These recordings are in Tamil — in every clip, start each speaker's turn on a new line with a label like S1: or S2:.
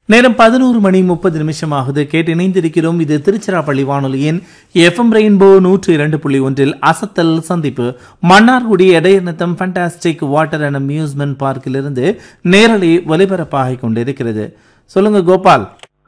S1: நேரம் பதினோரு மணி முப்பது நிமிஷம் ஆகுது கேட்டு இணைந்திருக்கிறோம் இது திருச்சிராப்பள்ளி வானொலியின் எஃப்எம் ரெயின்போ நூற்று இரண்டு புள்ளி ஒன்றில் அசத்தல் சந்திப்பு Mannargudi Idayanatham fantastic water and amusement பார்க்கிலிருந்து நேரலை ஒலிபரப்பாகிக் கொண்டிருக்கிறது சொல்லுங்க கோபால்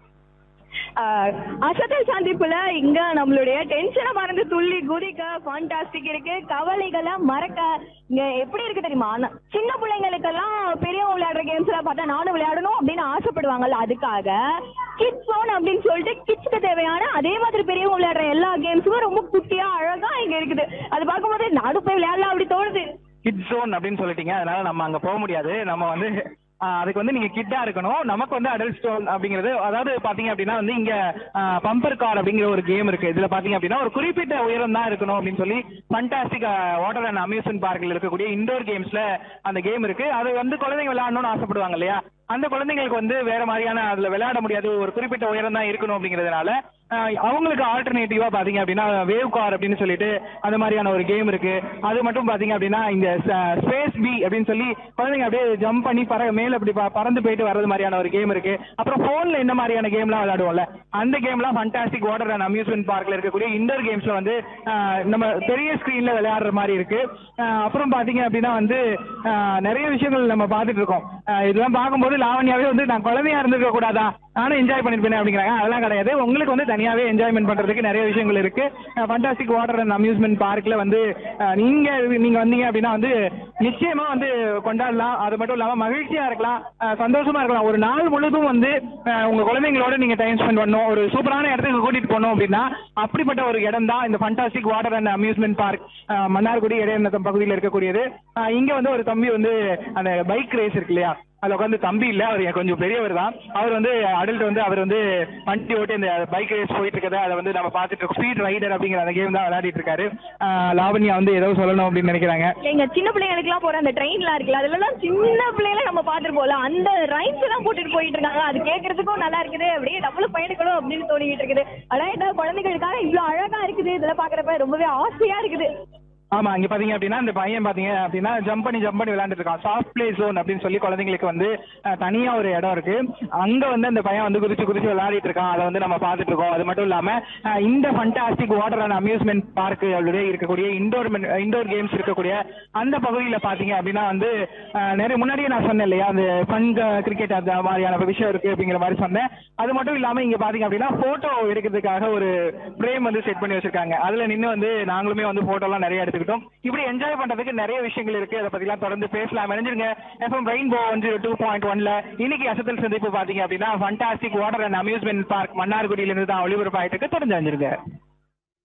S2: ஆஹ் அசத்தல் சந்திப்புல இங்க நம்மளுடைய டென்ஷனை மறந்து துள்ளி குதிக்க ஃபண்டாஸ்டிக் இருக்கு கவலைகளை மறக்க இங்க எப்படி இருக்கு தெரியுமா ஆனா- சின்ன பிள்ளைங்களுக்கெல்லாம் பெரியவங்க விளையாடுற கேம்ஸ் எல்லாம் பார்த்தா நானும் விளையாடணும் அப்படின்னு ஆசைப்படுவாங்கல்ல அதுக்காக கிட்ஸ் ஜோன் அப்படின்னு சொல்லிட்டு கிட்ஸ்க்கு தேவையான அதே மாதிரி பெரியவங்க விளையாடுற எல்லா கேம்ஸும் ரொம்ப குட்டியா அழகா இங்க இருக்குது அது பார்க்கும்போது நானும் போய் விளையாடலாம் அப்படி தோணுது
S3: கிட் ஜோன் அப்படின்னு சொல்லிட்டீங்க அதனால நம்ம அங்க போக முடியாது நம்ம வந்து ஆஹ், அதுக்கு வந்து நீங்க கிட்டா இருக்கணும் நமக்கு வந்து அடல்ட் ஸ்டோன் அப்படிங்கிறது அதாவது பாத்தீங்க அப்படின்னா வந்து இங்க பம்பர் கார் அப்படிங்கிற ஒரு கேம் இருக்கு இதுல பாத்தீங்க அப்படின்னா ஒரு குறிப்பிட்ட உயரம் தான் இருக்கணும் அப்படின்னு சொல்லி ஃபண்டாஸ்டிக் வாட்டர் அண்ட் அம்யூஸ்மெண்ட் பார்க்கில் இருக்கக்கூடிய இண்டோர் கேம்ஸ்ல அந்த கேம் இருக்கு அது வந்து குழந்தைங்க விளையாடணும்னு ஆசைப்படுவாங்க இல்லையா அந்த குழந்தைங்களுக்கு வந்து வேற மாதிரியான அதுல விளையாட முடியாது ஒரு குறிப்பிட்ட உயரம் தான் இருக்கணும் அப்படிங்கிறதுனால ஆஹ், அவங்களுக்கு ஆல்டர்னேட்டிவா பாத்தீங்க அப்படின்னா வேவ் கார் அப்படின்னு சொல்லிட்டு அந்த மாதிரியான ஒரு கேம் இருக்கு அது மட்டும் பாத்தீங்க அப்படின்னா இந்த ஸ்பேஸ் பி அப்படின்னு சொல்லி குழந்தைங்க அப்படியே ஜம்ப் பண்ணி பற மேல அப்படி ப- பறந்து போயிட்டு வர்றது மாதிரியான ஒரு கேம் இருக்கு அப்புறம் போன்ல இந்த மாதிரியான கேம்லாம் விளையாடுவோம்ல அந்த கேம்லாம் ஃபண்டாஸ்டிக் வாட்டர் அண்ட் அம்யூஸ்மெண்ட் பார்க்ல இருக்கக்கூடிய இண்டோர் கேம்ஸ்ல வந்து ஆஹ், நம்ம பெரிய ஸ்கிரீன்ல விளையாடுற மாதிரி இருக்கு ஆஹ், அப்புறம் பாத்தீங்க அப்படின்னா வந்து ஆஹ், நிறைய விஷயங்கள் நம்ம பார்த்துட்டு இருக்கோம் ஆஹ், இதெல்லாம் பார்க்கும்போது லாவண்யாவே வந்து நான் குழந்தையா இருந்திருக்க கூடாதா நானும் என்ஜாய் பண்ணிருப்பேன் அப்படிங்கிறாங்க அதெல்லாம் கிடையாது உங்களுக்கு வந்து தனியாவே என்ஜாய்மெண்ட் பண்றதுக்கு நிறைய விஷயங்கள் இருக்கு ஃபண்டாஸ்டிக் வாட்டர் அண்ட் அம்யூஸ்மெண்ட் பார்க்ல வந்து ஆஹ், நீங்க நீங்க வந்தீங்க அப்படின்னா வந்து நிச்சயமா வந்து கொண்டாடலாம் அது மட்டும் இல்லாம மகிழ்ச்சியா இருக்கலாம் ஆஹ், சந்தோஷமா இருக்கலாம் ஒரு நாள் முழுதும் வந்து ஆஹ், உங்க குழந்தைங்களோட நீங்க டைம் ஸ்பெண்ட் பண்ணணும் ஒரு சூப்பரான இடத்துக்கு கூட்டிட்டு போனோம் அப்படின்னா அப்படிப்பட்ட ஒரு இடம் தான் இந்த fantastic water and amusement park Mannargudi Idayanatham பகுதியில் இருக்கக்கூடியது ஆஹ், இங்க வந்து ஒரு தம்பி வந்து அந்த பைக் ரேஸ் இருக்கு இல்லையா அதுல உட்காந்து தம்பி இல்ல அவர் கொஞ்சம் பெரியவர் தான் அவர் வந்து அடல்ட் வந்து அவர் வந்து வண்டி ஓட்டி இந்த பைக் ரேஸ் போயிட்டு இருக்கதை அதை வந்து நம்ம பார்த்துட்டு இருக்கோம் ஸ்பீட் ரைடர் அப்படிங்கிற அந்த கேம் தான் விளையாடிட்டு இருக்காரு ஆஹ் லாவண்யா வந்து ஏதோ சொல்லணும் அப்படின்னு நினைக்கிறாங்க
S2: எங்க சின்ன பிள்ளைங்களுக்குலாம் போற அந்த ட்ரெயின்லாம் இருக்குல்ல அதுலலாம் சின்ன பிள்ளைங்கள நம்ம பார்த்துட்டு போகலாம் அந்த ரைம்ஸ் எல்லாம் போட்டுட்டு போயிட்டு இருக்காங்க அது கேட்கறதுக்கும் நல்லா இருக்குது அப்படியே நம்மளும் பயணிக்கணும் அப்படின்னு தோணிக்கிட்டு இருக்குது ஆனா என்ன குழந்தைகளுக்காக இவ்வளவு அழகா இருக்குது இதெல்லாம் பாக்குறப்ப ரொம்பவே ஆசையா இருக்குது
S3: ஆமா இங்க பாத்தீங்க அப்படின்னா இந்த பையன் பாத்தீங்க அப்படின்னா ஜம்ப் பண்ணி ஜம்ப் பண்ணி விளையாண்டுட்டு இருக்கான் சாஃப்ட் பிளே ஜோன் அப்படின்னு சொல்லி குழந்தைங்களுக்கு வந்து அஹ், தனியா ஒரு இடம் இருக்கு அங்க வந்து அந்த பையன் வந்து குதிச்சு குதிச்சு விளையாடிட்டு இருக்கான் அதை வந்து நம்ம பார்த்துட்டு இருக்கோம் அது மட்டும் இல்லாம அஹ், இந்த fantastic water and amusement park அப்படியே இருக்கக்கூடிய இண்டோர் இண்டோர் கேம்ஸ் இருக்கக்கூடிய அந்த பகுதியில பாத்தீங்க அப்படின்னா வந்து அஹ், நிறைய முன்னாடியே நான் சொன்னேன் இல்லையா அந்த ஃபன் கிரிக்கெட் அந்த மாதிரியான விஷயம் இருக்கு அப்படிங்கிற மாதிரி சொன்னேன் அது மட்டும் இல்லாம இங்க பாத்தீங்க அப்படின்னா போட்டோ எடுக்கிறதுக்காக ஒரு ஃப்ரேம் வந்து செட் பண்ணி வச்சிருக்காங்க அதுல நின்னு வந்து நாங்களுமே வந்து போட்டோ எல்லாம் நிறைய எடுத்துக்கிட்டோம் இப்படி என்ஜாய் பண்றதுக்கு நிறைய விஷயங்கள் இருக்கு அதை பத்தி எல்லாம் தொடர்ந்து பேசலாம் நினைஞ்சிருங்க FM rainbow one zero two point ஒன்ல இன்னைக்கு அசத்தல் சந்திப்பு பாத்தீங்க அப்படின்னா fantastic water and amusement park மன்னார்குடியில இருந்து தான் ஒளிபரப்பாயிட்டு இருக்கு தொடர்ந்து அறிஞ்சிருங்க